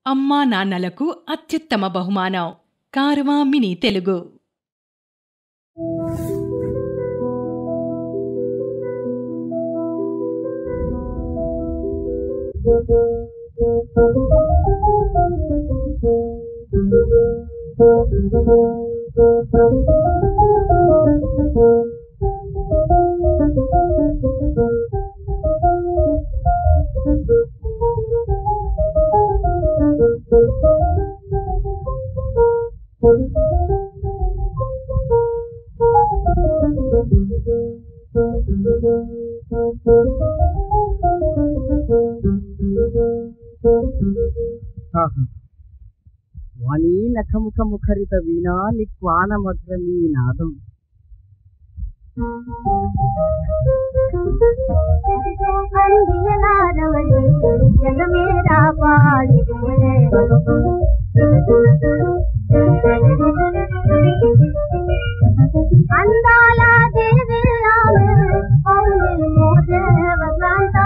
అమ్మా నాన్నలకు అత్యుత్తమ బహుమానం కారవా మినీ తెలుగు ఆహా. వాణి నఖముఖ ముఖరిత వీణా నిక్వాన మధుర మీ నాదం అందియలారవళి జగమేరా పాడి అందాల దేవి ఆమె అవుని మోదేవ కాంత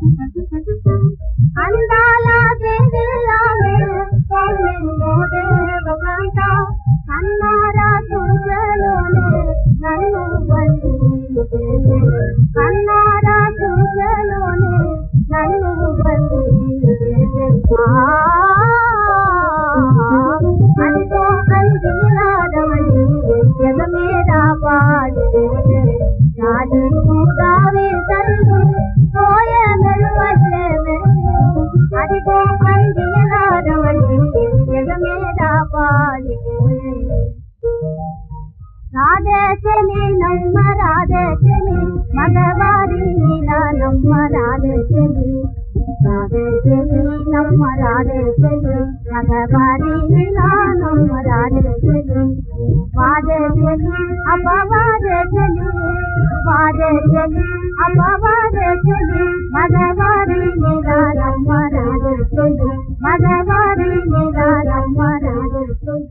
అందాల దేవి ఆమె అవుని మోదేవ కాంత కన్నారా చూచలోనే నన్ను బందీ చేసే కన్నారా చూచలోనే నన్ను బందీ చేసే అదితో అందిలాదమణి జగమేదా పాడి రాజీ కూడావే తల్లి పోయే మెరువల్లే మెరుగే అదితో అందిలాదమణి జగమేదా పాడి రాధే చెలి నమ్మ రాధే చెలి మగవారి నీలా నమ్మ రాధే చెలి రాధే చెలి నమ్మ రాధే చెలి మగవారి నీలా నమ్మ రాధే చెలి వాదే చెలి అపవాదే చెలి వాదే చెలి అపవాదే చెలి మగవారి నీలా నమ్మ రాధే చెలి మగవారి నీలా నమ్మ రాధే చెలి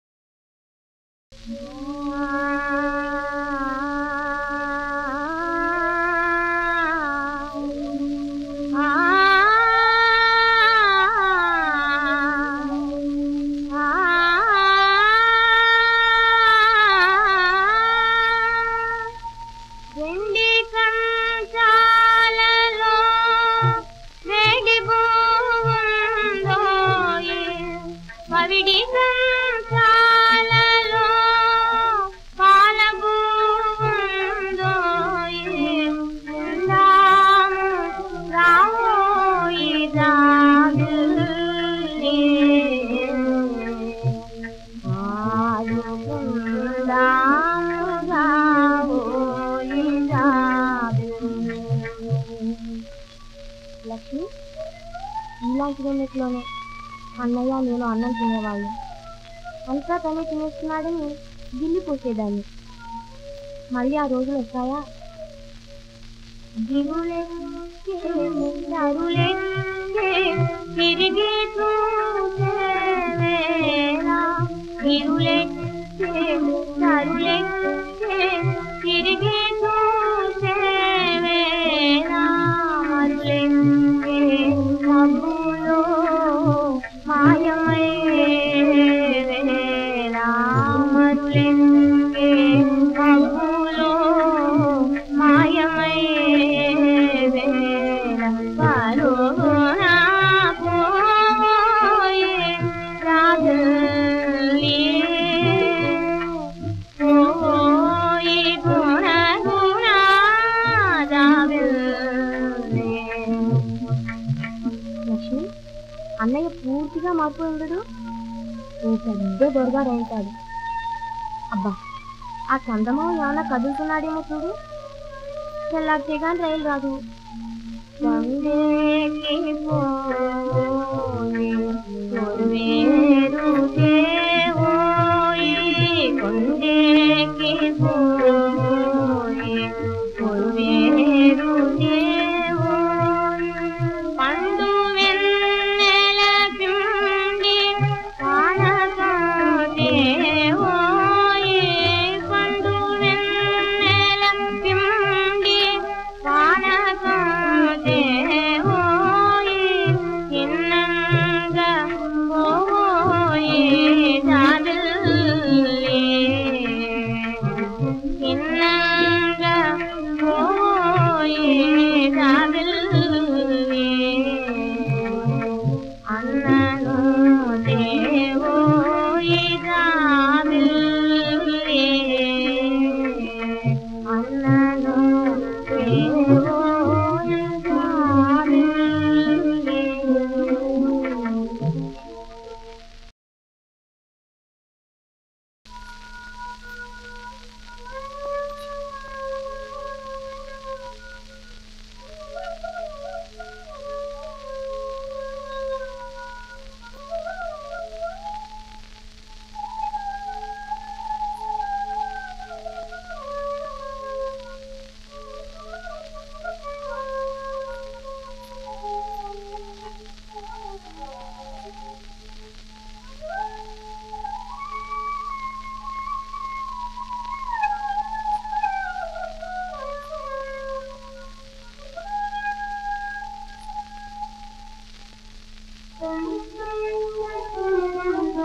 వెండి కంచాలలో వేడి బోందోయి పవిడి కంచాలలో పాల బోందోయి రాము రామోయి రాములే లక్ష్మి ఇలాంటి రెండిట్లోనే అన్నయ్య నేను అన్నం తినేవాళ్ళం అంతా తనే తినేస్తున్నాడని గిల్లి పోసేదాన్ని మళ్ళీ ఆ రోజులు వస్తాయా దిగులెక్కే దరులెక్కే తిరిగి చూసే వేళ దిగులెక్కే దరులెక్కే తిరిగి చూసే వేళ మరులెక్కే మబ్బులో మాయమయ్యే వేళ మరులెక్కే మబ్బులో మాయమయ్యే వేళ పరునా పోయే రాగలే పోయి గుణ గుణ రాగలే లక్ష్మి అన్నయ్య పూర్తిగా మారిపోయి ఉండడు ఓ పెద్ద దొరగారు ఉంటాడు అబ్బా ఆ చందమామ ఏమైనా కదులుతున్నాడేమో చూడు తెల్లారితే కానీ రైలు రాదు కొండేకి పోయి కొరువేరు దేవోయి కొండేకి పోయి కొరువేరు దేవోయి పండు వెన్నెల పిండి పానకం దేవోయి పండు వెన్నెల పిండి పానకం దేవోయి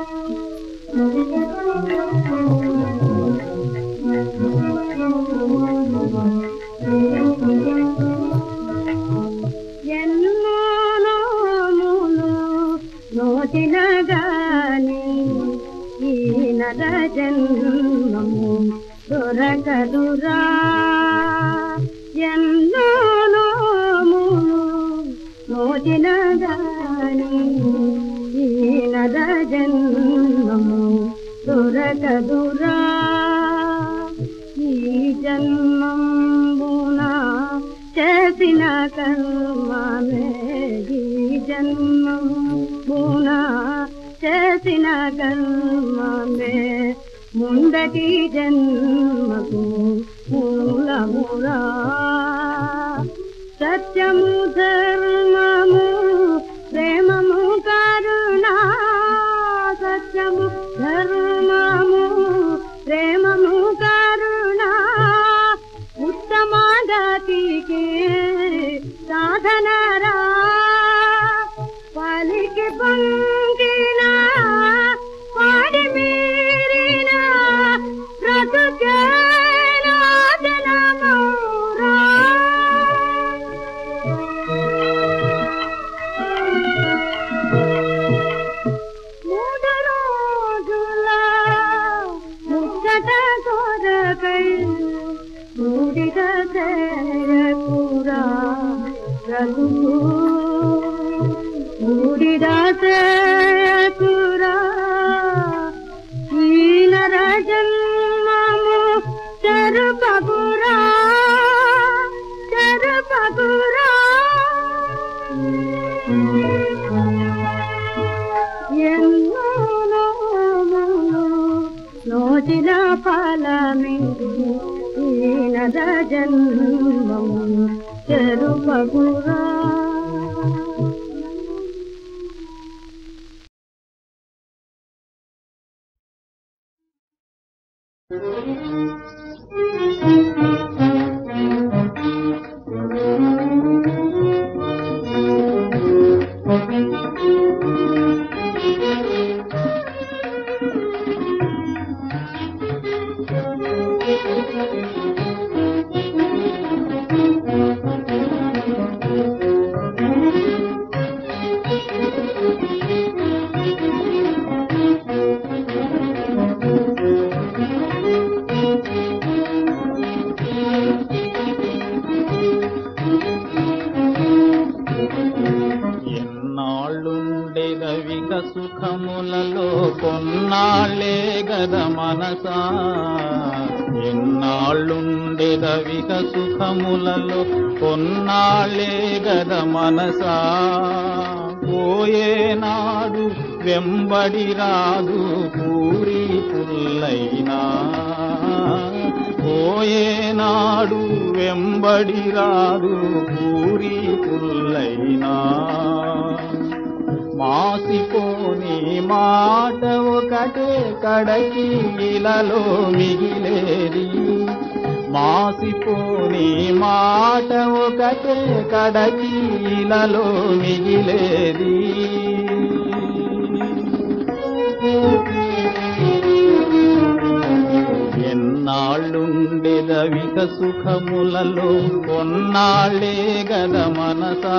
ఎన్నో నోములు నోచిన గాని ఈ నర జన్మము దొరకదురా ఎన్నో నోములు నోచిన గాని ఈ నర జన్మము దొరకదురా ఈ జన్మంబున చేసిన కర్మమే ఈ జన్మంబున చేసిన కర్మమే ముందటి జన్మకు మూలమురా సత్యము ధర్మము ప్రేమము కరుణ సత్యము ధర్మము ప్రేమము కరుణ ఉత్తమ గతికి సాధనరా పలికి పొంగిన పాడి మీరిన బ్రతుకేనా జనమౌరా మూడు రోజుల ముచ్చట కొరకై మూడిగ చేరకురా రఘువు మూడిద చేరకురా ఈ నర జన్మము చెరుపగురా చెరుపగురా ఎన్నో నోములు నోచిన ఫలమిది ఈనద జన్మము చెరుపగురా ఎన్నాళ్ళుండెదవిక సుఖములలో కొన్నాళ్ళే గద మనసా ఎన్నాళ్ళుండెదవిక సుఖములలో కొన్నాళ్ళే గద మనసా పోయేనాడు వెంబడి రాదు పూరి పుల్లైనా పోయేనాడు వెంబడి రాదు పూరి పుల్లైనా మాసిపోని మాట ఒకటే కడకి ఇలలో మిగిలేది మాసిపోని మాట ఒకటే కడకి ఇలలో మిగిలేది ఎన్నాళ్ళుండెదవిక సుఖములలో కొన్నాళ్ళే గద మనసా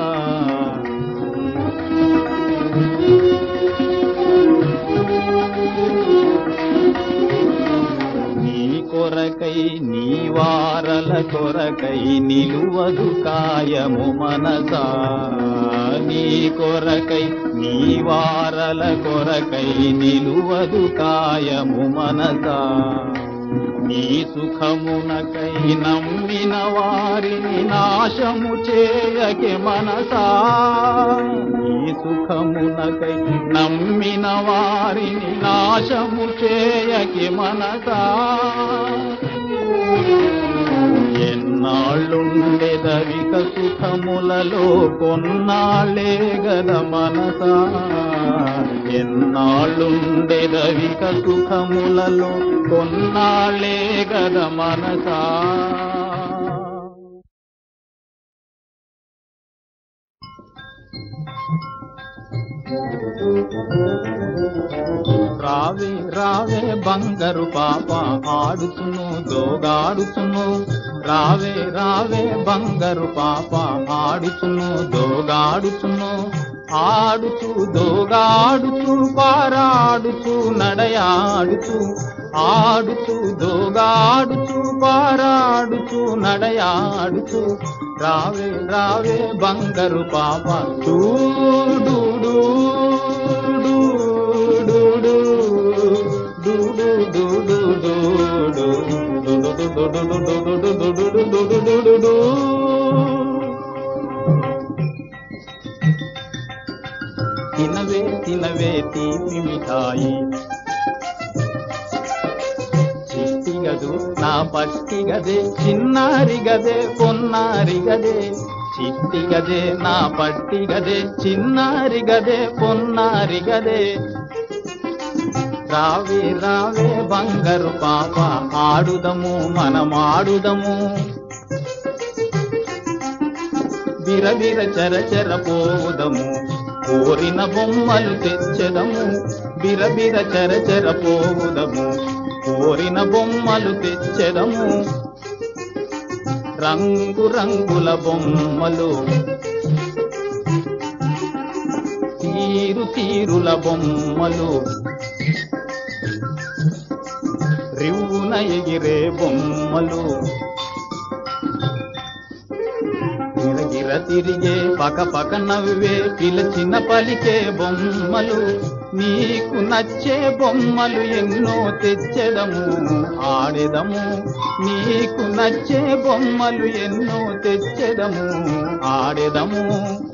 నీ కొరకై నీ వారల కొరకై నిలువదు కాయము మనసా నీ కొరకై నీ వారల కొరకై నిలువదు కాయము మనసా నీ సుఖమునకై నమ్మిన వారిని నాశము చేయకే మనసా నీ సుఖమునకై నమ్మిన వారిని నాశము చేయకే మనసా ఎన్నాళ్ళుండెదవిక సుఖములలో కొన్నాళ్ళే గద మనసా ఎన్నాళ్ళుండెదవిక సుఖములలో కొన్నాళ్ళే గద మనసా Thank you. రావే రావే బంగారు పాప ఆడుచును దోగాడుచును రావే రావే బంగారు పాప ఆడుచును దోగాడుచును ఆడుచు దోగాడుచు పారాడుచు నడయాడుచు ఆడుచు దోగాడుచు పారాడుచు నడయాడుచు రావే రావే బంగారు పాప చూడు తినవే తినవే తీపి మిఠాయి చిట్టి గదు నా పట్టి గదే చిన్నారి గదే పొన్నారి గదే చిట్టి గదే నా పట్టి గదే చిన్నారి గదే పొన్నారి గదే రావే రావే బంగారు పాప ఆడుదము మనమాడుదము బిరబిర చరచర పోవుదము కోరిన బొమ్మలు తెచ్చెదము బిరబిర చరచర పోవుదము కోరిన బొమ్మలు తెచ్చెదము రంగు రంగుల బొమ్మలు తీరు తీరుల బొమ్మలు రివ్వున ఎగిరే బొమ్మలు గిరగిర తిరిగే పక పక నవ్వే పిలిచిన పలికే బొమ్మలు నీకు నచ్చే బొమ్మలు ఎన్నో తెచ్చెదము ఆడెదము నీకు నచ్చే బొమ్మలు ఎన్నో తెచ్చెదము ఆడెదము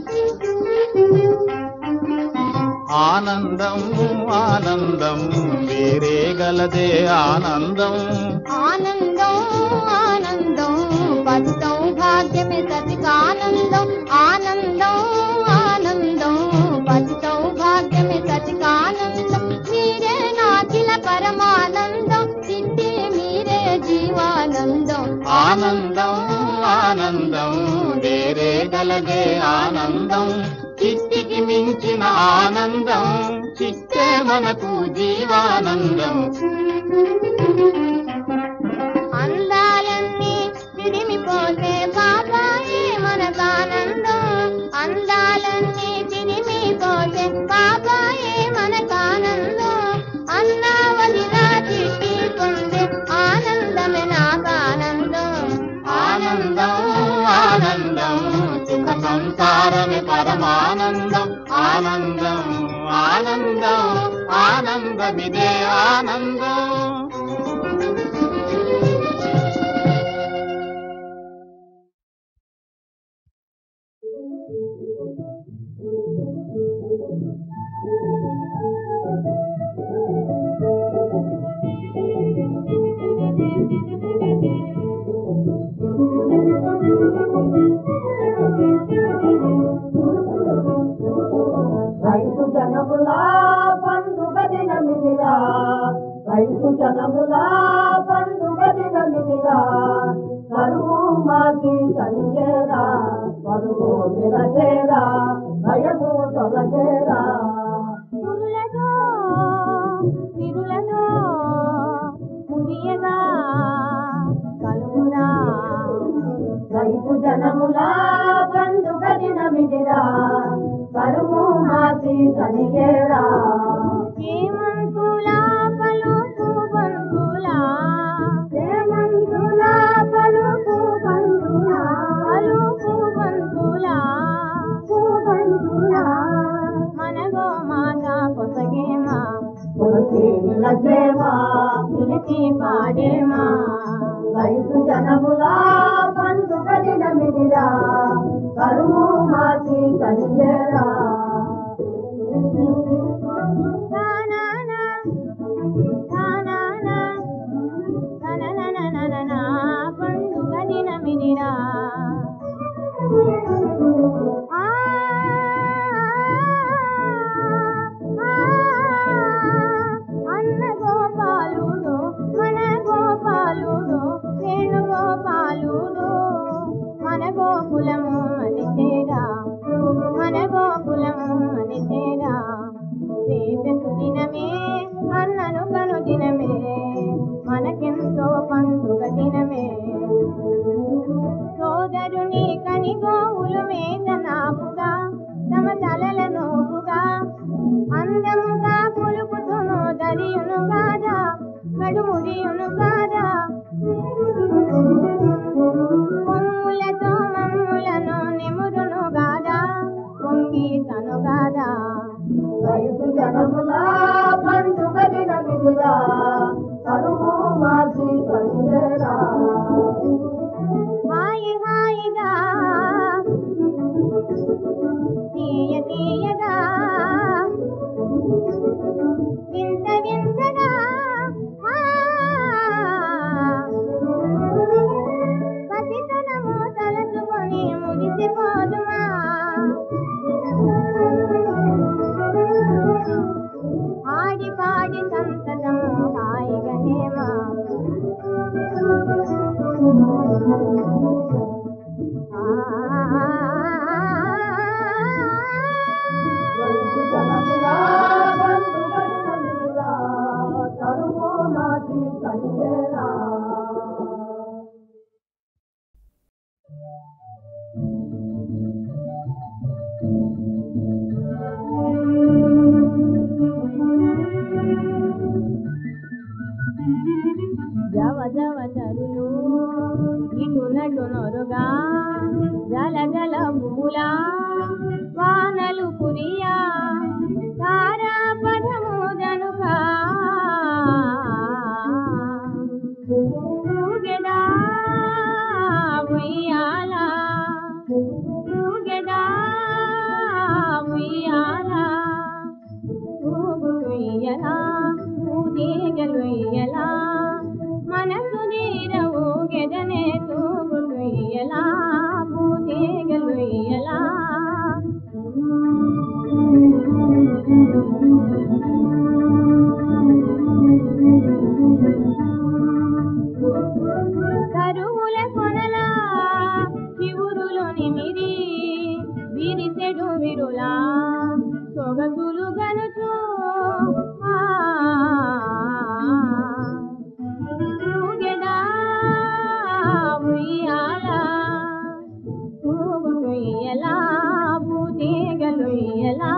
ఆనందం ఆనందం వేరే గలదే ఆనందం ఆనందం ఆనందం పది సౌభాగ్యమే సతికానందం ఆనందం ఆనందం పది సౌభాగ్యమే సతికానందం మీరే నాకిల పరమానందం సిద్ధి మీరే జీవానందం ఆనందం ఆనందం వేరే గలదే ఆనందం చిట్టికి మించిన ఆనందం చిట్టే మనకు జీవానందం అందాలన్నీ తిరిమిపోతే బాబాయే మనకానందం అందాలన్నీ తిరిమిపోతే బాబాయే మనకానందం అన్నా వదిలా చిట్టి పొందే ఆనందమే నాకానందం ఆనందం ఆనందం సుఖ సంసారమే పరమానందం ఆనందం ఆనందం ఆనందమిదే ఆనందం రైతు జనములా పండుగ దినమిదిరా రైతు జనములా పండుగ దినమిదిరా కరువు మాది కలిగేరా పరువు నిలచేరా భయము తొలగేరా పురులతో తిరులతో మురియగా కలుగురా రైతు జనములా పండుగ దినమిదిరా కరువు మాది కలిగేరా చేమంతులా పలుకు బంతులా చేమంతులా పలుకు బంధులా పలుకు బంతులా బంధులా మనగో మాట పొసగేమా కొలిచి నిలచేమా పిలిచి పాడేమా రైతు జనములా పండుగ దినమిదిరా కరువు మాతి కలిగేరా తానానా, తానానా, తననననననా, పండుగ దినమిదిరా ఆ, ఆ, అన్న గోపాలుడు మన గోపాలుడు వేణుగోపాలుడు మన గోకులము మదిచేరా మన గోకులము మదిచేరా రేపెత్తు దినమే అన్నను అందముగా పులుపుతును దరియును కాదా కడుముడియును కాదా కొమ్ములతో మమ్ములను నిమురును గాదా పొంగి తను గాదా రైతు జనములా పండుగ దినమిదిరా కరువు మాసి కనియరా హాయి హాయిగా తీయ తీయగా వింత వింతగా ఆ, పసితనము తలచుకొని మురిసిపోదుమా ఆడి పాడి సంతతము హాయిగనేమా రైతు జనములా పండుగ దినమిదిరా కరువు మాసి కనియరా జవ జవ తరులు ఇటు నటు నొరుగా జల జల పూలా వానలు కురియా తారా పదము జనుక ఊగెడా ఉయ్యాల ఊగెడా ఉయ్యాల ఊగులుయ్యలా ఊదేగలుయ్యలా మనసు నీరవు గెదనే తూగులుయ్యలా ఊదేగలుయ్యలా కరువుల కొనలా చివురులు నిమిరి విరిసెడు విరులా సొగసులు గనుచు ఆ, ఊగెదా ఉయ్యాల ఊగులుయ్యలా బూతీగలుయ్యలా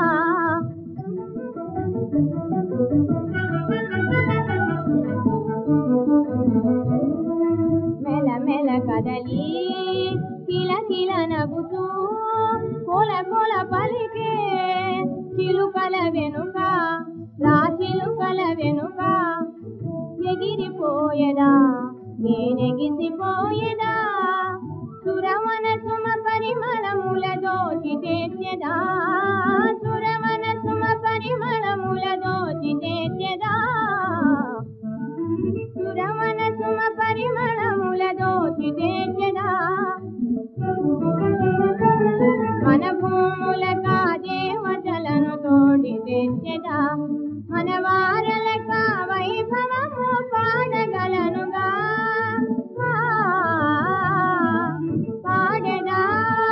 మెల మెల కదలి కిల కిల నవ్వుతూ కొల కొల పలికే చిలుకల వెనుక రా చిలుకల వెనుక ఎగిరిపోయేదా నేనెగిసిపోయేదా సురవన సుమ పరిమళముల దోచి తెచ్చెదా సురవన సుమ పరిమళముల దోచి తెచ్చెదా సురవన సుమ పరిమళముల దోచి తెచ్చెదా మన భూముల దేవతలను తోడి తెచ్చెదా మన వారలక వైభవము పాడగలనుగా ఆ, పాడెదా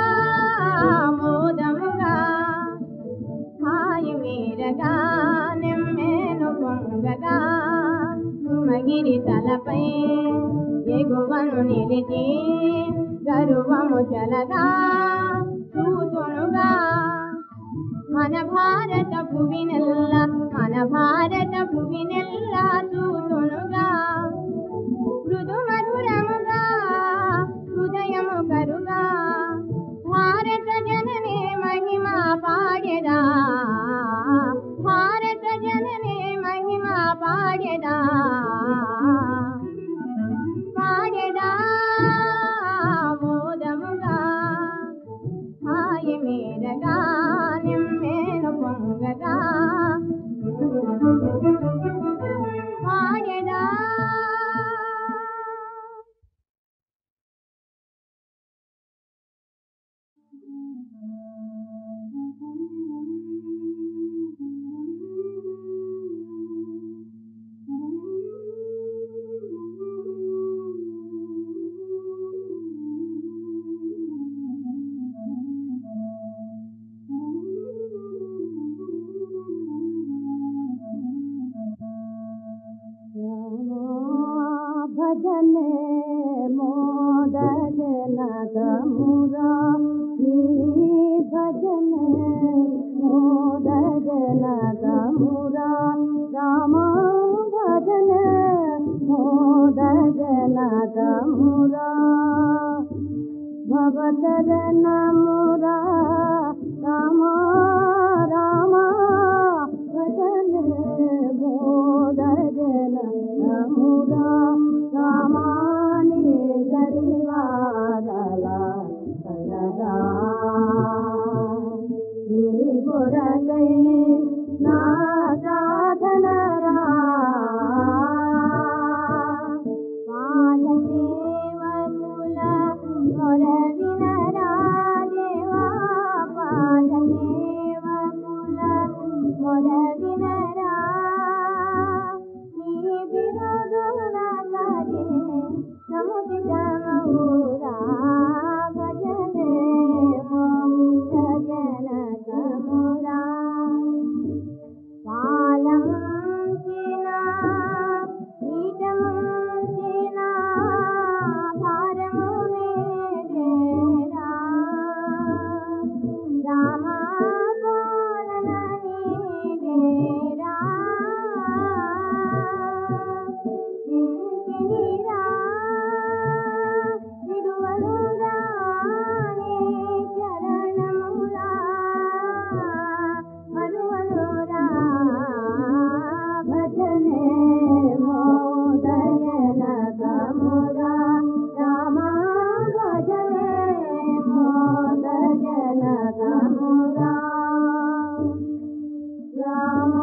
మోదముగా హాయి మీరగా నెమ్మేను పొంగగా మగిరి తలపై ఎగువను నిలిచి గరువము చలగా చూతునుగా మన భారత భువినెల్ల మన భారత భువినెల్ల చూతునుగా మృదు మధురముగా హృదయము కరుగా భారత జననే మహిమ పాడెదా భారత జననే మహిమ పాడెదా పాడెదా మోదముగా హాయి మీరగా నిమ్మేను పొంగగా పాడెదా భజనే మోదన గమురా నీ భజనే మోదన గమ మురా రామ భజన మోద జనక మురా భవతరణ మురా రామ రామ భజన మోద జనక మురా రామాని గరివారల కలరా నీ కొరకై నా సాధనరా పాదసేవకుల మొరవినరా దేవా పాదసేవకుల మొరవినరా నీ బిరుదున కరే సముదితమౌరా భజనే మౌంట జనకమురా పాలంచిన ఈటముంచిన భారము మీరేరా రామా పాలన నీదేరా ఇంటినిరా విడువనురా నీ చరణములా మరువనురా భజనే మోదయన గమురా రామా భజనే మోదయన గమురా రామా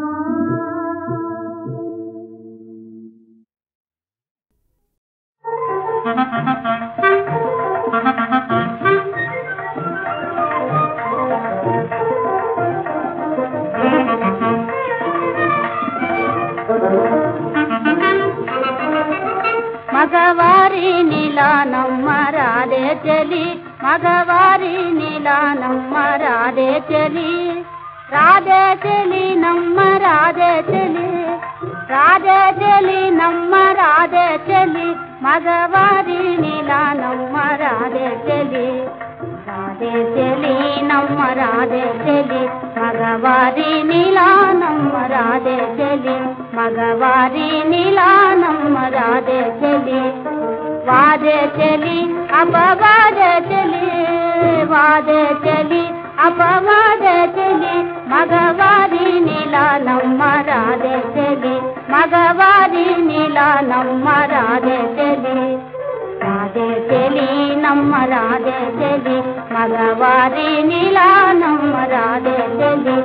మగవారి నీలా నమ్మరాదే చెలి మగవారి నీలా నమ్మరాదే చెలి రాధే చెలి నమ్మ రాధే చెలి రాధే చెలి నమ్మ రాధే చెలి మగవారి నీలా నమ్మ రాధే చెలి రాధే చెలి నమ్మ రాధే చెలి మగవారి నీలా నమ్మ రాధే చెలి మగవారి నీలా నమ్మ రాధే చెలి వాదే చెలి అపవాదే చెలి వాదే చెలి అపవాదే చెలి మగవారి నీలా నమ్మ రాధే చెలి మగవారి నీలా నమ్మ రాధే చెలి రాధే చెలి నమ్మ రాధే చెలి మగవారి నీలా నమ్మ రాధే చెలి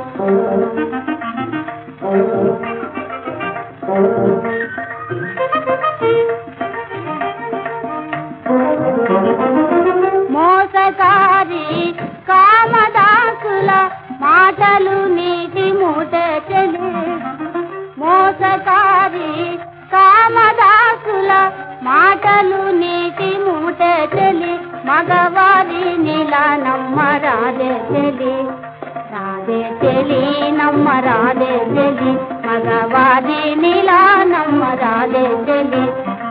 మోసకారి కామదాసుల మాటలు నీటి మూట చెలి మోసకారి కామదాసుల మాటలు నీటి మూట చెలి మగవారి నీలా నమ్మ రాధే చెలి రాధే చెలి నమ్మ రాధే చెలి మగవారి నీలా నమ్మ రాధే చెలి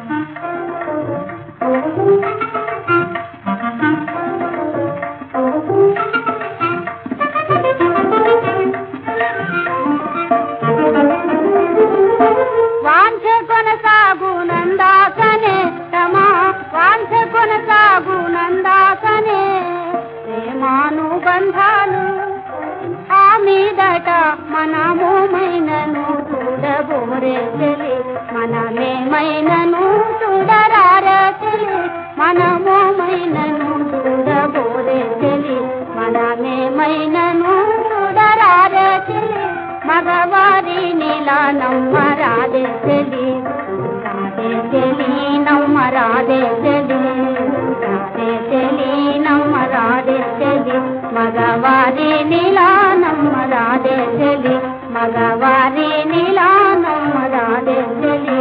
వాంఛ కొనసాగు నందాసనే తమా వాంఛ కొనసాగు నందాసనే ప్రేమానుబంధాలు ఆ మీదట మనమేమైనను చూడబోరే చెలి మనమేమైనను చూడరారే చెలి మనమేమైనను చూడబోరే చెలి మనమేమైనను చూడరారే చెలి మగవారి నీలా నమ్మ రాధే చెలి రాధే చెలి నమ్మ రాధే చెలి రాధే చెలి నమ్మ రాధే చెలి మగవారి నీలా నమ్మ రాధే చెలి మగవారి నీలా నమ్మ రాధే చెలి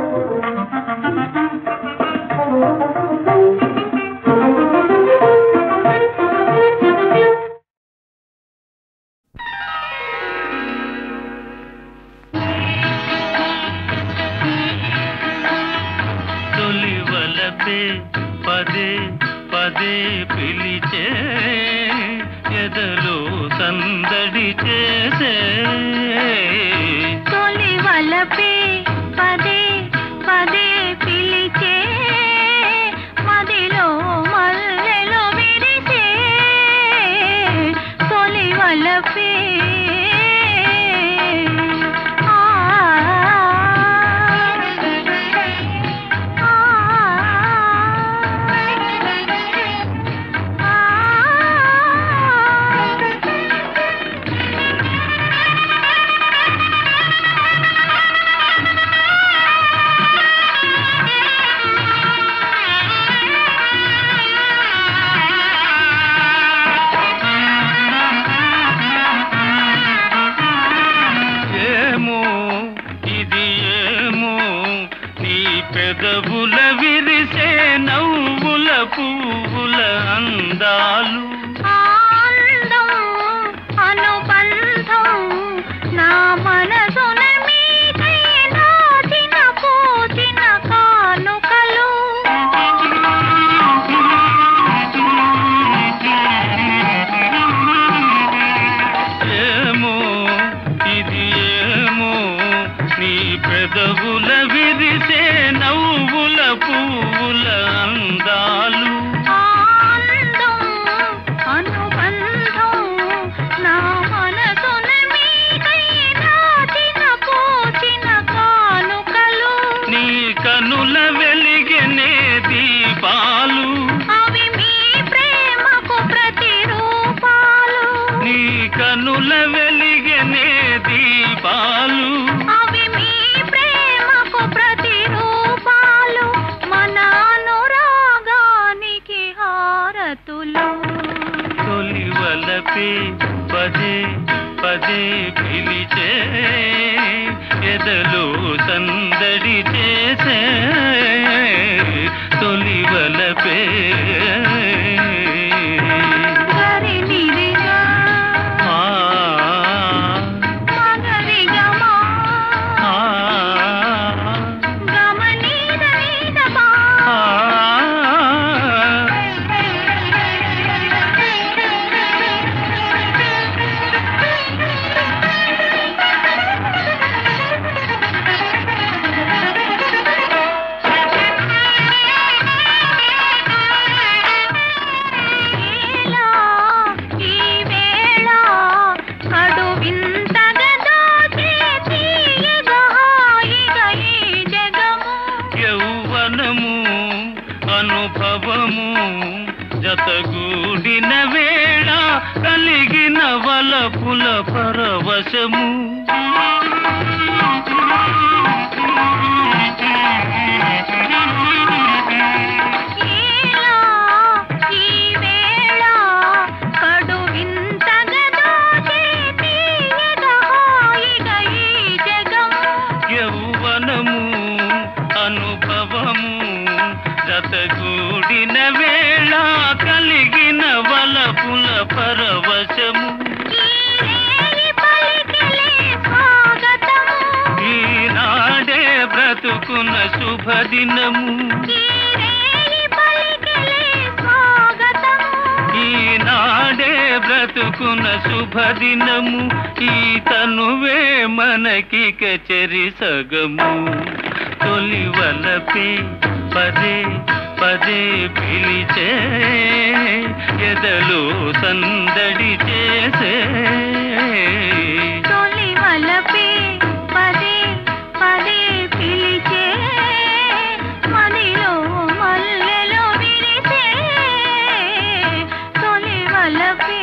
తొలి వలపే పదే పదే పిలిచే ఎదలో సందడి చేసే వలపే పదే పదే పిలిచే మదిలో మల్లెలు విరిసే తొలి వలపే ఆ ఏమో ఇది ఏమో నీ పెదవుల విరిసే నవ్వుల పువ్వుల అందాలు ఆనందం అనుబంధం నా మనసున మీకై దాచిన పూచిన కానుకలు ఏమో ఇది ఏమో నీ పెదవుల విరిసే నవ్వుల పువ్వుల అందాలు ఆనందం అనుబంధం నా మనసున మీకై దాచిన పూచిన కానుకలు నీ కనుల వెలిగనే దీపాలు అవి మీ ప్రేమకు ప్రతిరూపాలు నీ కనుల వెలిగనే దీపాలు అవి మీ ప్రేమకు ప్రతిరూపాలు మన అనురాగానికి హారతులు తొలి వలపే పదే పదే పిలిచే ఎదలో సందడి చేసే తొలి వలపే గరి నిరిగా ఆ, మగరిగమా ఆ, గమనీద నీదమా ఆ. ఇలా ఈ వేళ కడు వింతగా దాచే తీయగా హాయిగా ఈ జగము యౌవనము అనుభవము జతగూడిన వేళ కలిగిన వలపుల పరవశము ఇలా ఈ వేళ కడు వింతగా దాచే తీయగా హాయిగా ఈ జగము యౌవనము అనుభవము జతగూడిన వేళ కలిగిన వలపుల పరవశము ఈ పలికిలే స్వాగతము ఈనాడే బ్రతుకున్న శుభదినము ఈ పలికిలే స్వాగతము ఈనాడే బ్రతుకున్న శుభదినము ఈ తనువే మనకి కచరి సగము తొలి వలపే పదే పదే పిలిచే ఎదలో సందడి చేసే తొలి వలపే పదే పదే పిలిచే మదిలో మల్లెలు విరిసే తొలి వలపే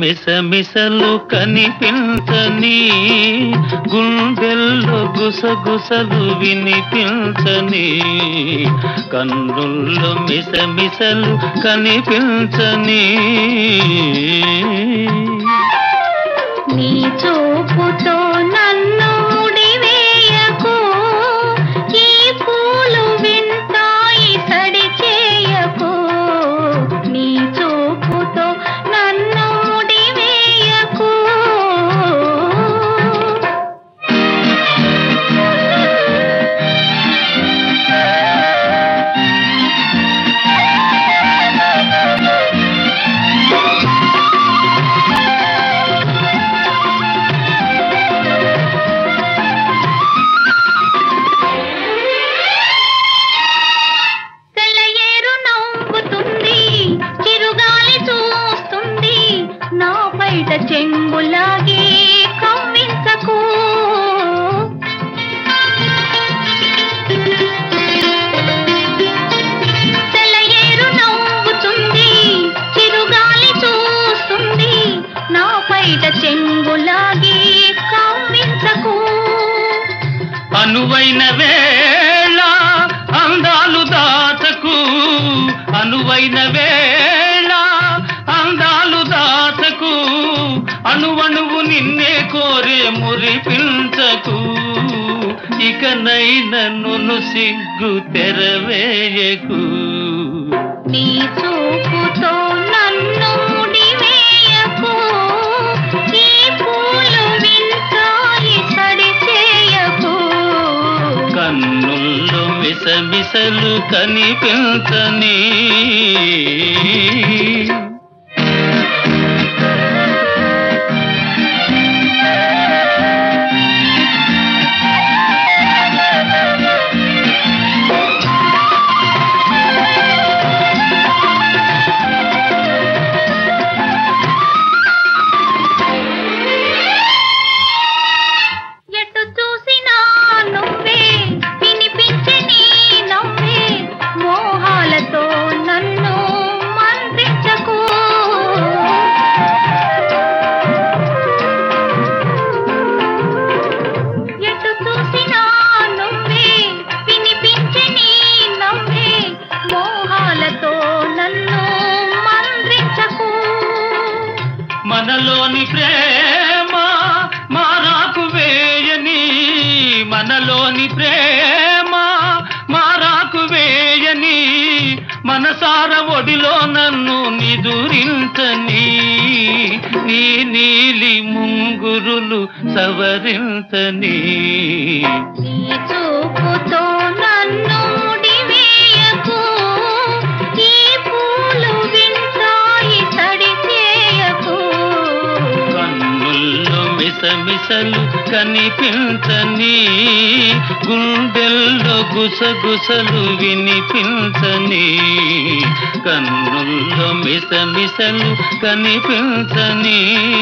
మిసమిసలు కనిపించని గుండెల్లో గుసగుసలు వినిపించని కన్నుల్లో మిసమిసలు కనిపించని నీ చూపుతో నన్ను ముడివేయకు ఈ పూలు వింటాయి సడి చేయకు నీ చూపుతో నన్ను ముడివేయకు సెలయేరు నవ్వుతుంది చిరుగాలి చూస్తుంది నా బయట చెంగులాగి కవ్వించకు సెలయేరు నవ్వుతుంది చిరుగాలి చూస్తుంది నా బయట చెంగులాగి కవ్వించకు అనువైన వేళ అందాలు దాచకు అనువైన వేళ అందాలు దాచకు అణువణువు నిన్నే కోరే మురిపించకు ఇకనైన నును సిగ్గు తెరవేయకు నీ చూపుతో నన్ను ముడివేయకు ఈ పూలు వింటాయి సడి చేయకు కన్నుల్లో మిసమిసలు కనిపించని ఎటు చూసినా నువ్వే వినిపించే నీ నవ్వే మోహాలతో నన్ను మంత్రించకు ఎటు చూసినా నువ్వే వినిపించే నీ నవ్వే మోహాలతో నన్ను మంత్రించకు మనలోని ప్రేమ మారాకు వేయని మనలోని ప్రేమ మారాకు వేయని మనసార ఒడిలో నన్ను నిదురించని నీ నీలి ముంగురులు సవరించని నీ చూపుతో నన్ను ముడివేయకు ఈ పూలు వింటాయి సడి చేయకు కన్నుల్లో మిసమిసలు కనిపించని గుండెల్లో గుసగుసలు వినిపించని కన్నుల్లో మిసమిసలు కనిపించని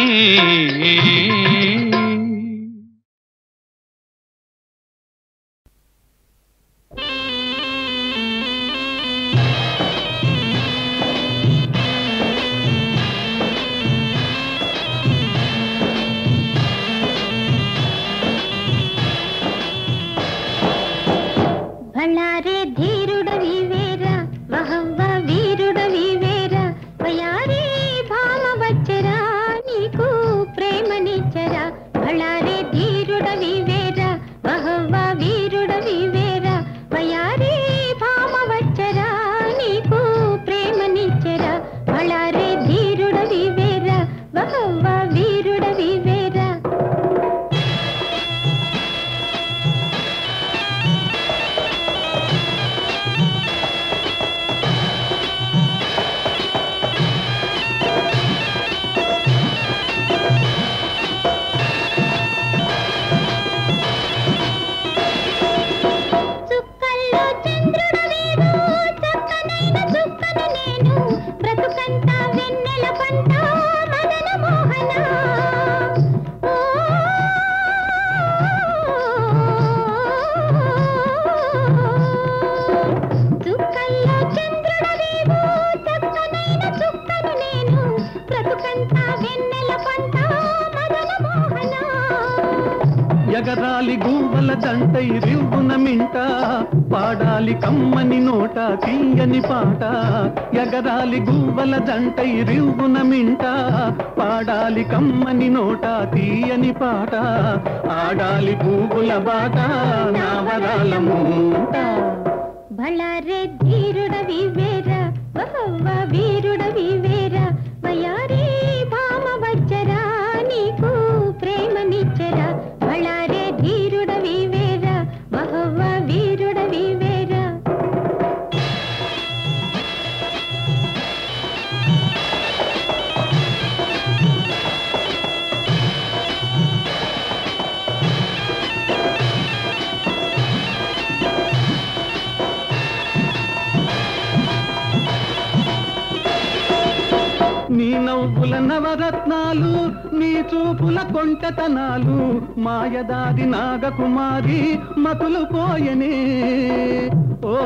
బళ్ళారే ధీరుడవి వేరా వహవ్వ వీరుడవి వేరా వయారి భామ వచ్చరా నీకు ప్రేమనిచ్చరా ఎగరాలి గువ్వల దంటై రివ్వున మింట పాడాలి కమ్మని నోట తీయని పాట ఎగరాలి గువ్వల దంటై రివ్వున మింట పాడాలి కమ్మని నోట తీయని పాట ఆడాలి పువ్వుల బాట నావరాల మూట బళారే ధీరుడవి వేర బహవ్వ వీరుడవి వేర వయారే భామ వచ్చరా నీకు ప్రేమనిచ్చరా బళారే ధీరుడవి వేర బహవ్వ వీరుడవి వేర నీ నవ్వుల నవరత్నాలు నీ చూపుల కొంటతనాలు మాయదాది నాగకుమారి మతులు పోయనే ఓ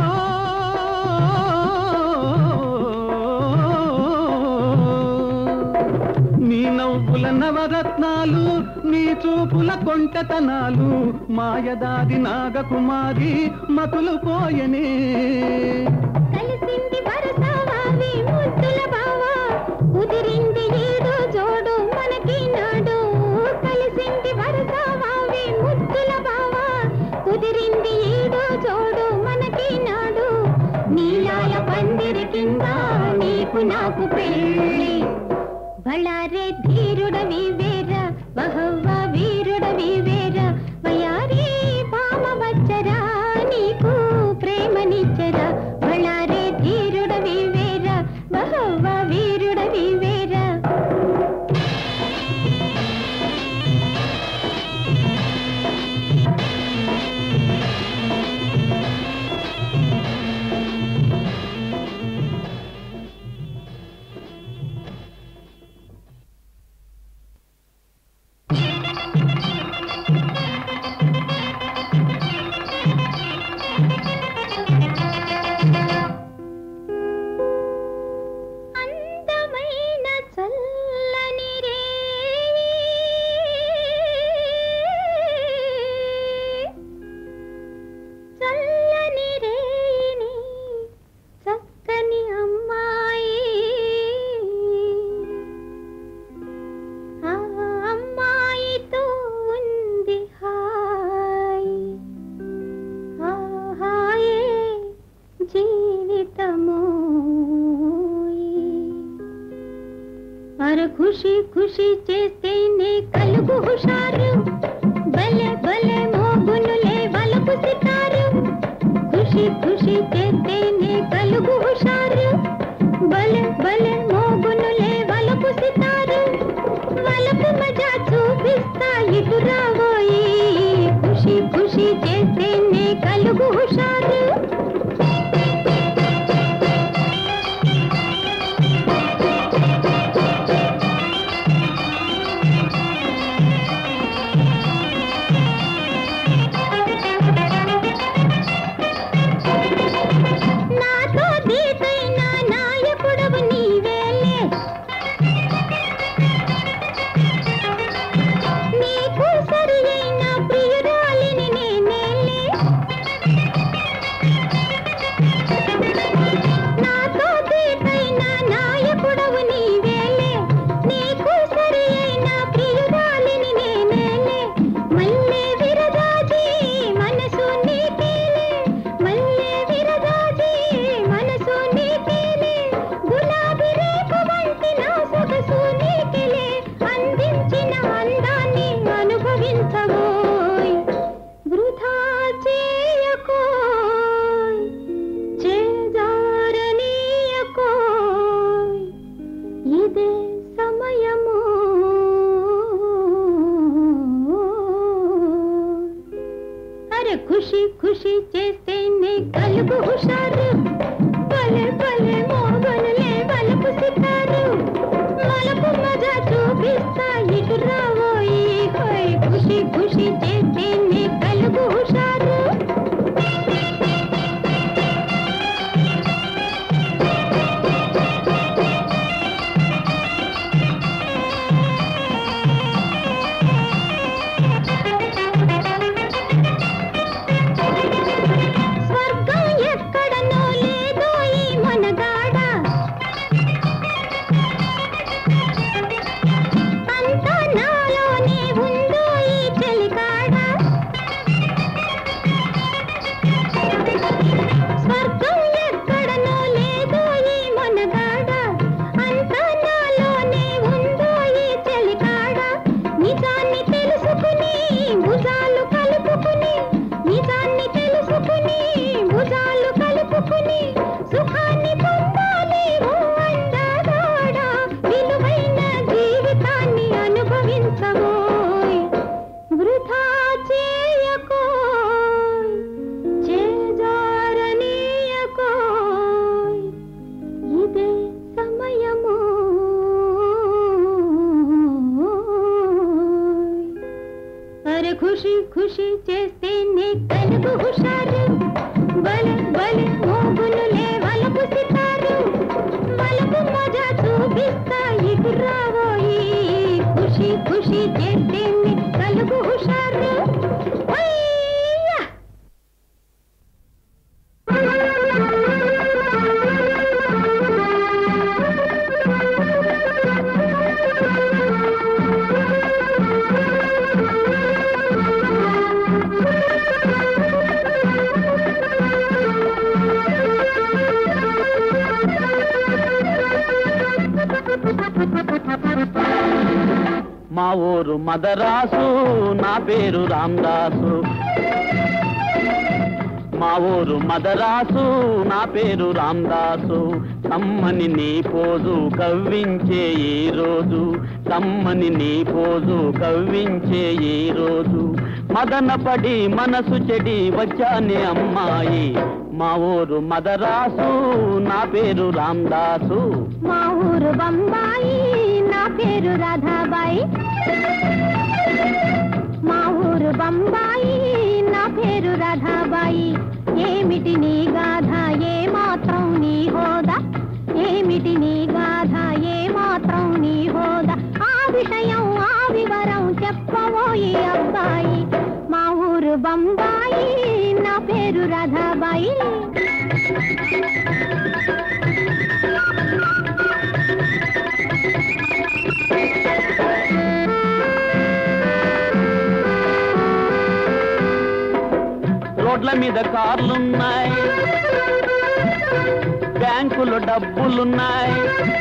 నీ నవ్వుల నవరత్నాలు నీ చూపుల కొంటతనాలు మాయదాది నాగకుమారి మతులు పోయనే కలిసింది వరసవావి ముద్దుల బావా కుదిరింది ఏడో జోడు మనకి నాడు కలిసింది వరసవావి ముద్దుల బావా కుదిరింది ఏడో జోడు మనకి నాడు నీలాల పందిరి కింద నీకు నాకు పెళ్ళి బళారే ధీరుడవి వేర బహవ్వ వీరుడవి వేర వయారే భామ వచ్చరా నీకు ప్రేమనిచ్చరా బళారే ధీరుడవి వేర బహవ్వ వీరుడవి వేర అందమైన చల్లని రేయి చల్లని రేయిని చక్కని అమ్మాయి ఆ అమ్మాయితో ఉంది హాయి ఆ హాయే జీవితము అర ఖుషి ఖుషి చేస్తేనే కలుగు హుషారు భలే భలే మోగునులే వలపు సితారు ఖుషి ఖుషి చేస్తేనే కలుగు హుషారు భలే భలే మోగునులే వలపు సితారు వలపు మజా చూపిస్తా ఇటు రాబోయి ఖుషి ఖుషి చేస్తేనే కలుగు హుషారు నాతో దీటైన నాయకుడవు నీవేలే నీకు సరి అయిన ప్రియురాలిని నేనేలే నాతో దీటైన నాయకుడవు నీవేలే నీకు సరి అయిన ప్రియురాలిని నేనేలే మల్లె విరజాజి మనసు నీకేలే మల్లె విరజాజి మనసు నీకేలే గులాబీ రేపు వంటి నా సొగసు నీకెలే అందించిన అందాన్ని అనుభవించబోయ్ వృధా చేయకోయ్ చేజారనీయకోయ్ ఇదే సమయము అరే ఖుషి ఖుషి చేస్తేనే కలుగు హుషారు పలే పలే మోగనులే వలపు సితారు మలపు మజా చూపిస్తా ఇటు రాబోయి హోయ్ ఖుషి ఖుషి చేస్తేనే కలుగు హుషారు చేస్తేనే కలుగు హుషారు బలె బలె మోగునులే వలపు సితారు వలపు మజా చూపిస్తా ఇటు రావోయి ఖుషి ఖుషి చేస్తేనే కలుగు హుషారు హయ్యా! మా ఊరు మదరాసు నా పేరు రామదాసు మా ఊరు మదరాసు నా పేరు రామదాసు కమ్మని నీ పోజు కవ్వించే ఈ రోజు కమ్మని నీ పోజు కవ్వించే ఈ రోజు మదనపడి మనసు చెడి వచ్చానే అమ్మాయి మా ఊరు మదరాసు నా పేరు రామదాసు మా ఊరు బొంబాయి నా పేరు రాధాబాయి మా ఊరు బొంబాయి నా పేరు రాధాబాయి ఏమిటి నీ గాథ ఏ మాత్రం నీ హోదా ఏమిటి నీ గాథ ఏ మాత్రం నీ హోదా ఆ విషయం ఆ వివరం చెప్పబోయి అబ్బాయి మా ఊరు బొంబాయి నా పేరు రాధాబాయి రోడ్ల మీద కార్లున్నాయి బ్యాంకులో డబ్బులున్నాయి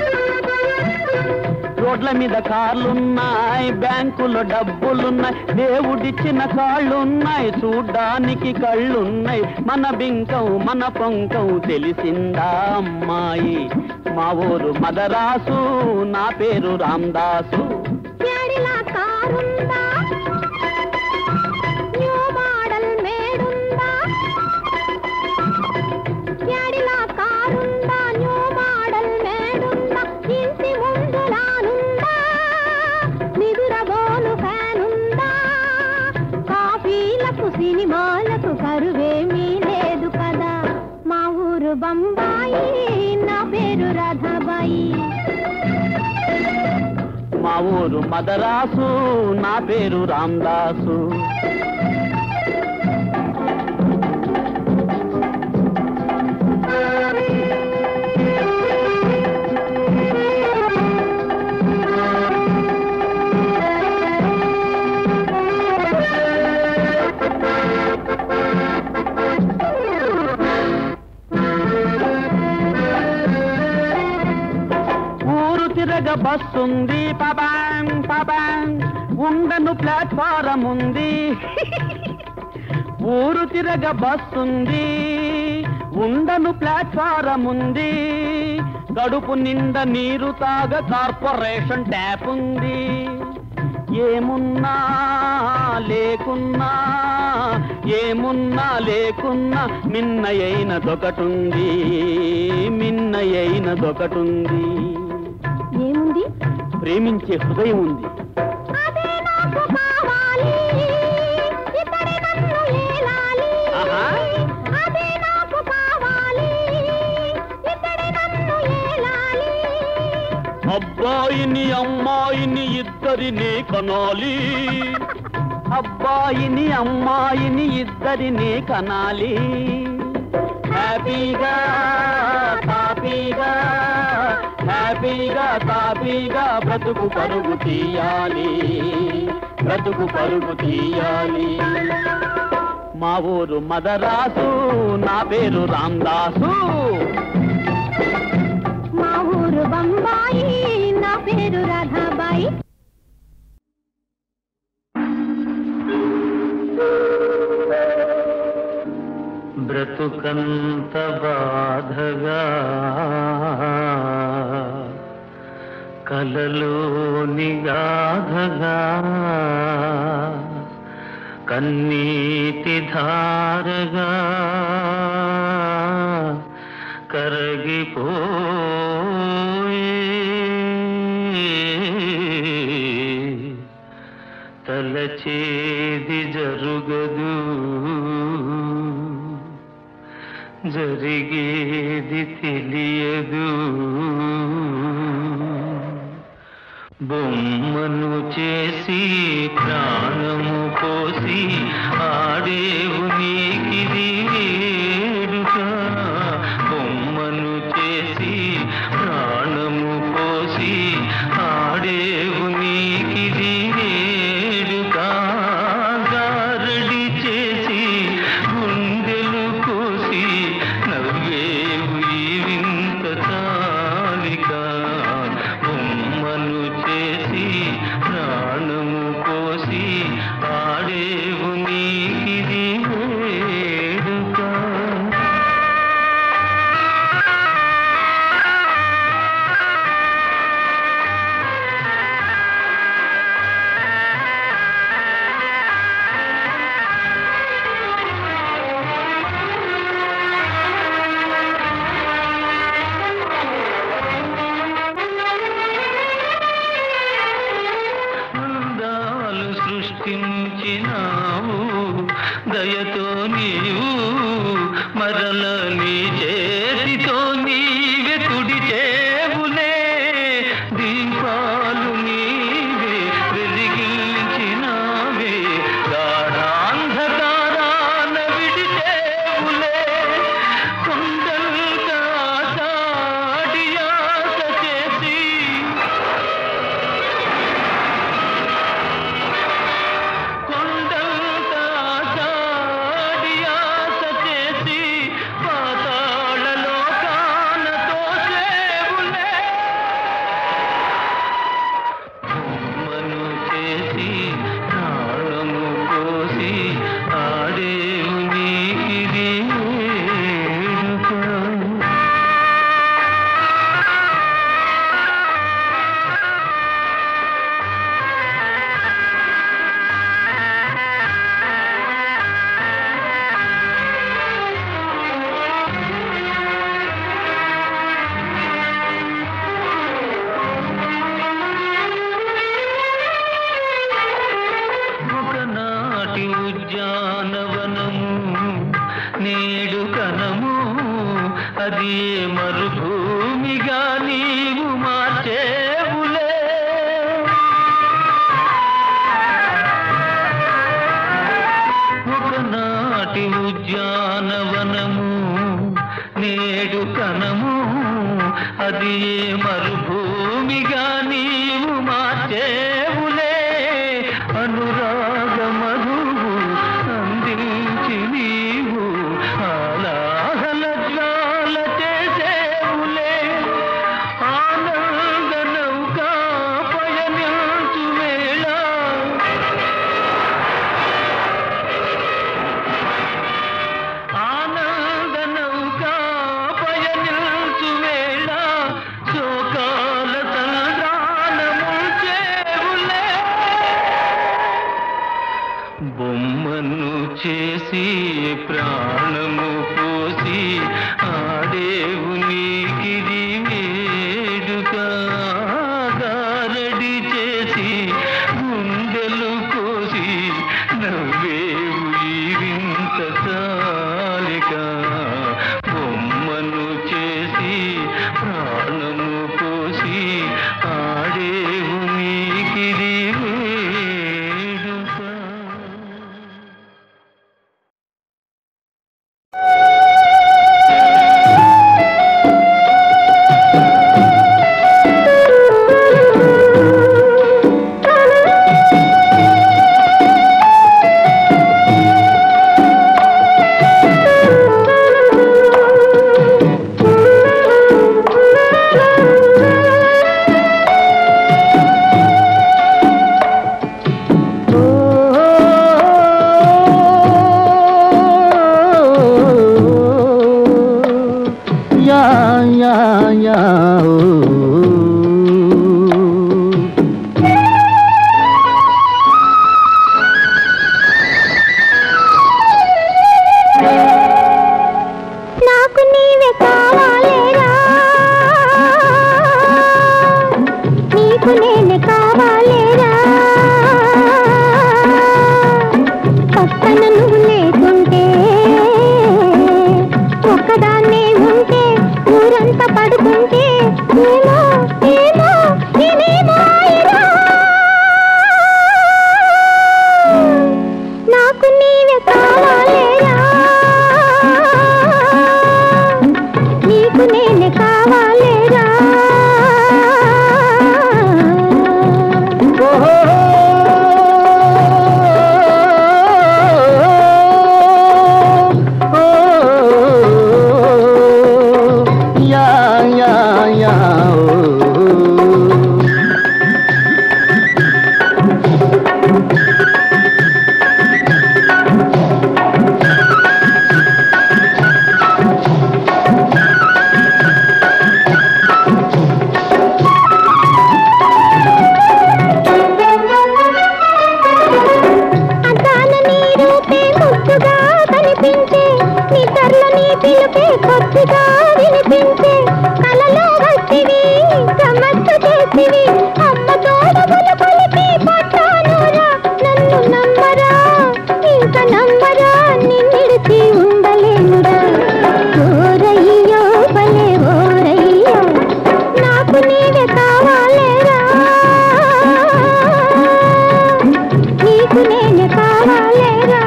రోడ్ల మీద కార్లున్నాయి బ్యాంకులో డబ్బులున్నాయి దేవుడిచ్చిన కాళ్ళున్నాయి చూడ్డానికి కళ్ళున్నాయి మన బింకం మన పొంకం తెలిసిందా అమ్మాయి మా ఊరు మదరాసు నా పేరు రామదాసు ప్యాడిలా కారుందా న్యూ మోడల్ మేడుందా ప్యాడిలా కారుందా న్యూ మోడల్ మేడుందా ఇంటి ముందు లానుందా నిదురబోలు ఫ్యానుందా కాఫీలకు సినిమాలకు కరువేమీ లేదు కదా మా ఊరు బొంబాయి నా పేరు రాధాబాయి మా ఊరు మదరాసు నా పేరు రామదాసు ఊరు తిరగ బస్సుంది పబాంగ్ పబాంగ్ ఉండను ప్లాట్ఫారం ఉంది ఊరు తిరగ బస్సుంది ఉండను ప్లాట్ఫారం ఉంది కడుపు నిండా నీరు తాగ కార్పొరేషన్ ట్యాప్ ఉంది ఏమున్నా లేకున్నా ఏమున్నా లేకున్నా మిన్నయైనదొకటుంది మిన్నయైనదొకటుంది ఏముంది ప్రేమించే హృదయం ఉంది అదే నాకు కావాలి ఇతడే నన్ను ఏలాలి ఆహా. అదే నాకు కావాలి ఇతడే నన్ను ఏలాలి అబ్బాయిని అమ్మాయిని ఇద్దరిని కనాలి అబ్బాయిని అమ్మాయిని ఇద్దరిని కనాలి హ్యాపీగా తాపీగా హ్యాపీగా తాపీగా బ్రతుకు పరుగు తీయాలి బ్రతుకు పరుగు తీయాలి మా ఊరు మదరాసు నా పేరు రామదాసు మా ఊరు బొంబాయి నా పేరు రాధాబాయి బ్రతుకంత బాధగా కలలోని గాధగా కన్నీటి ధారగా కరగిపోయే తలచేది జరుగదు జరిగేది తెలియదు బొమ్మను చేసి ప్రాణము పోసి ఆడేవు నీకిది వేడుక బొమ్మను చేసి ప్రాణము పోసి ఆడేవు నీకిది వేడుక గారడి చేసి గుండెలు కోసి నవ్వేవు ఈ వింత తాలిక బొమ్మను చేసి ప్రాణము కోసి ఆడేవు నీకిది వేడుక అందాలు సృష్టించినావు దయతో నీవు మరల నీ చేతితో నీవే తుడిచేవులే దీపాలు నీవే వెలిగించినావే గాఢాంధకారాన విడిచేవులే కొండంతా సాడియాస చేసి కొండంతా సాడియాస చేసి పాతాళ లోకాన తోసేవులే బొమ్మను చేసి ప్రాణము పోసి ఆడేవు నీకిది వేడుక ఒకనాటి ఉద్యానవనము నేడు కనము అది మరుభూమిగా నీవు మార్చేవులే ఒకనాటి ఉద్యానవనము నేడు కనము అది మరుభూమిగా నీవు మార్చేవులే అనురాగ మధువు అందించి నీవు ఆలాహల జ్వాల చేసేవులే ఆనంద నౌకా పయనించు వేళ ఆనంద నౌకా పయనించు వేళ శోకాల సంద్రాన ముంచేవులే బొమ్మను చేసి ప్రాణము పోసి ఆడేవు నీకిది వేడుక గారడి చేసి గుండెలు కోసి నవ్వేవు ఈ వింత చాలిక బొమ్మను చేసి ప్రాణము పోసి ఆడేవు నీకిది వేడుక ఆ నీవే కావాలేరా నీకు నేనే కావాలేరా యా యా యా అద్దాల నీ రూపే ముద్దుగా కనిపించే నిద్రలో నీ పిలుపే కొద్దిగా వినిపించే కలలో వచ్చివి గమ్మత్తు చేసివి అమ్మ తోడబుల కొలిపి పట్టానురా నన్ను నమ్మరా ఇంక నమ్మరా నిన్నిడిచి ఉండలేనురా ఓరయ్యో భలే ఓరయ్యో నాకు నీవే కావాలేరా నీకు నేను కావాలేరా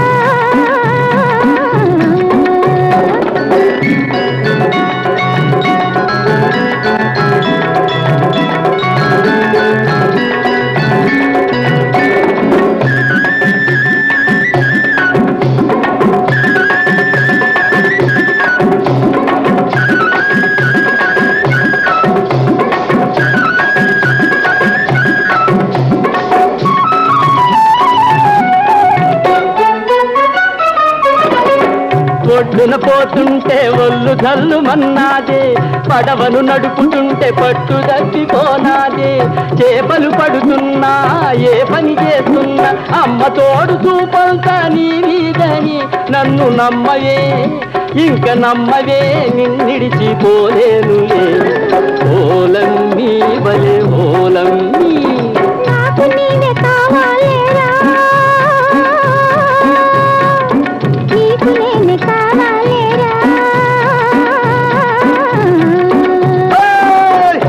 ఒడ్డున పోతుంటే ఒళ్ళు జల్లు మన్నాదే పడవను నడుపుతుంటే పట్టు తప్పిపోనాదే చేపలు పడుతున్నా ఏ పని చేస్తున్నా అమ్మ తోడు చూపంతా నీ మీదని నన్ను నమ్మవే ఇంక నమ్మవే నిన్నిడిచిపోలేనులే ఓలమ్మీ బలే ఓలమ్మీ నాకు నీవే కావాలేరా నీకు నేను కావాలేరా ఓయ్!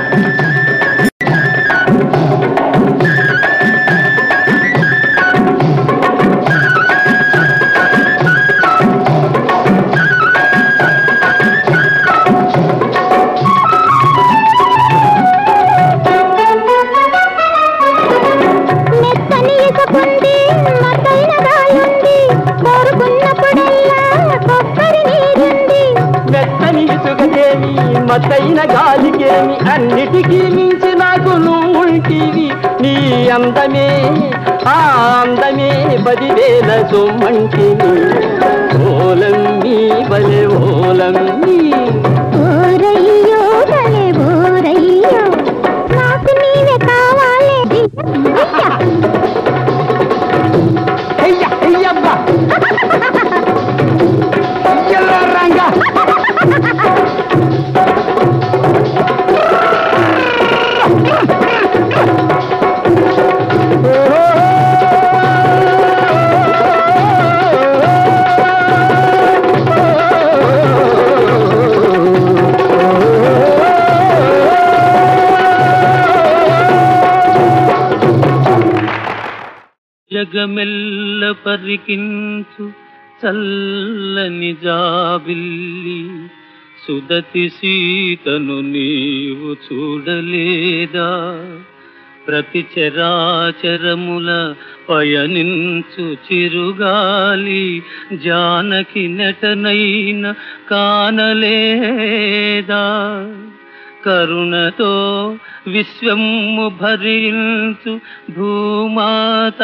మెత్తని ఇసుకుంది మత్తైన గాలుంది కోరుకున్నప్పుడల్లా కొబ్బరి నీరుంది మెత్తని ఇసుకదేమి మతైన గాలికేమి అన్నిటికీ మించి నాకు నువ్వుంటివి నీ అందమే ఆ అందమే పదివేల సొమ్మంటివి ఓలమ్మీ బలే ఓలమ్మీ ఓరయ్యో భలే ఓరయ్యో నాకు నీవే కావాలి అయ్యా అయ్యబ్బా ఎల్లరంగా జగమెల్ల పరికించు చల్లని జాబిల్లి సుదతి సీతను నీవు చూడలేదా ప్రతి చరాచరముల పయనించు చిరుగాలి జానకి నటనైన కానలేదా కరుణతో విశ్వము భరించు భూమాత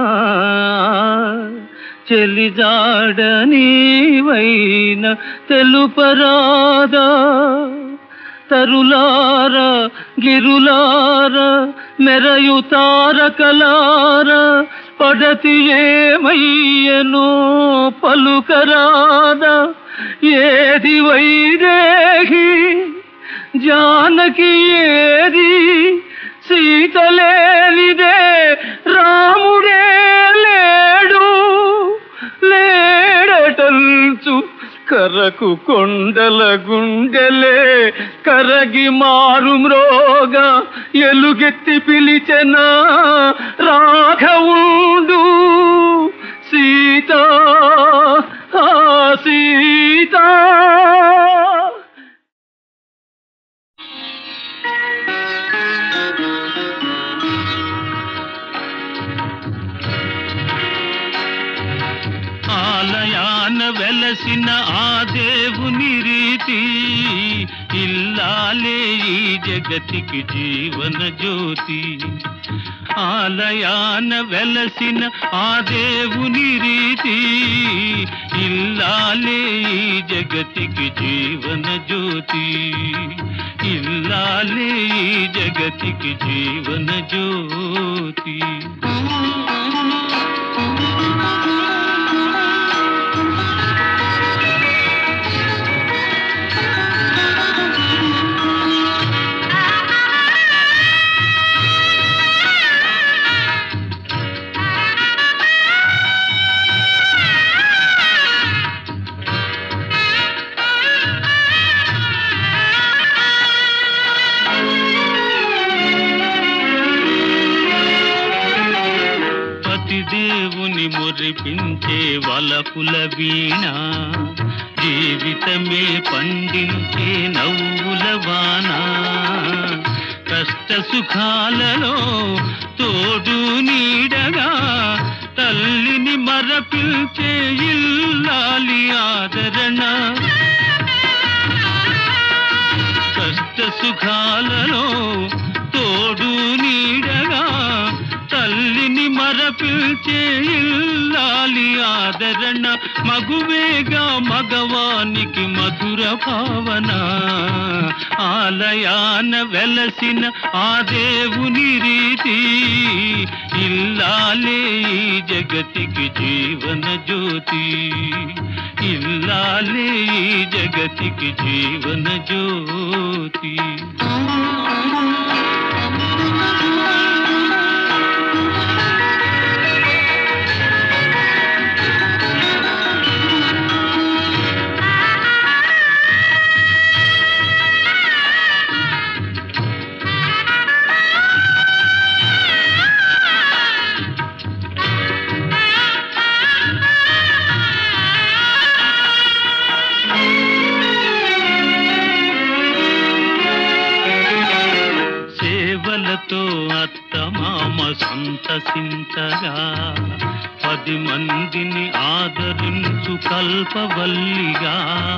చెలిజాడ నీవైన తెలుపరాదా తరులార గిరులార మెరయు తారకలార పడతి ఏమయ్యనో పలుకరాదా ఏది వైదేహి జానకి ఏది సీతలేనిదే రాముడే లేడు లేడటల్చు కరకు కొండల గుండెలే కరగి మారు మ్రోగా ఎలుగెత్తి పిలిచెనా రాఘవుండు సీత ఆ సీత ఆలయాన వెలసిన ఆ దేవుని రీతి ఇల్లాలే ఈ జగతికి జీవన జ్యోతి ఆలయాన వెలసిన ఆ దేవుని రీతి ఇల్లాలే ఈ జగతికి జీవన జ్యోతి ఇల్లాలే ఈ జగతికి జీవన జ్యోతి పతిదేవుని మురిపించే వలపుల వీణ జీవితమే పండించే నవ్వుల వాన కష్ట సుఖాలలో తోడు నీడగా తల్లిని మరపిల్చే ఇల్లాలి ఆదరణ కష్ట సుఖాలలో తోడు నీడగా తల్లిని మరపిల్చే ఇల్లాలి ఆదరణ మగువేగా మగవానికి మధుర భావన ఆలయాన వెలసిన ఆ దేవుని రీతి ఇల్లాలే ఈ జగతికి జీవన జ్యోతి ఇల్లాలే ఈ జగతికి జీవన జ్యోతి సేవలతో అత్తమామ సంతసించగా పది మందిని ఆదరించు కల్పవల్లిగా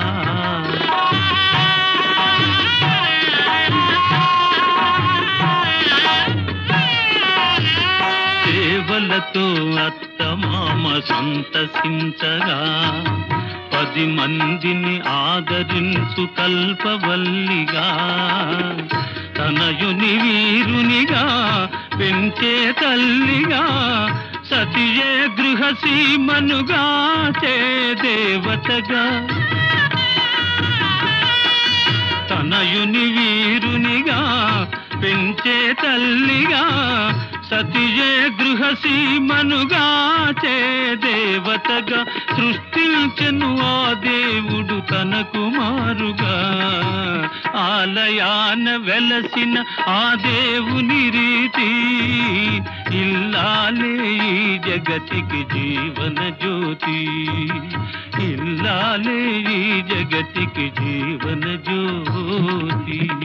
సేవలతో అత్తమామ సంతసించగా పది మందిని ఆదరించు కల్పవల్లిగా తనయుని వీరునిగా పెంచే తల్లిగా సతియే గృహసీమనుగా చే దేవతగా తనయుని వీరునిగా పెంచే తల్లిగా సతియే గృహసీమనుగా చే దేవతగా సృష్టించను ఆ దేవుడు తన కుమారుగా ఆలయాన వెలసిన ఆ దేవుని రీతి ఇల్లాలే ఈ జగతికి జీవన జ్యోతి ఇల్లాలే ఈ జగతికి జీవన జ్యోతి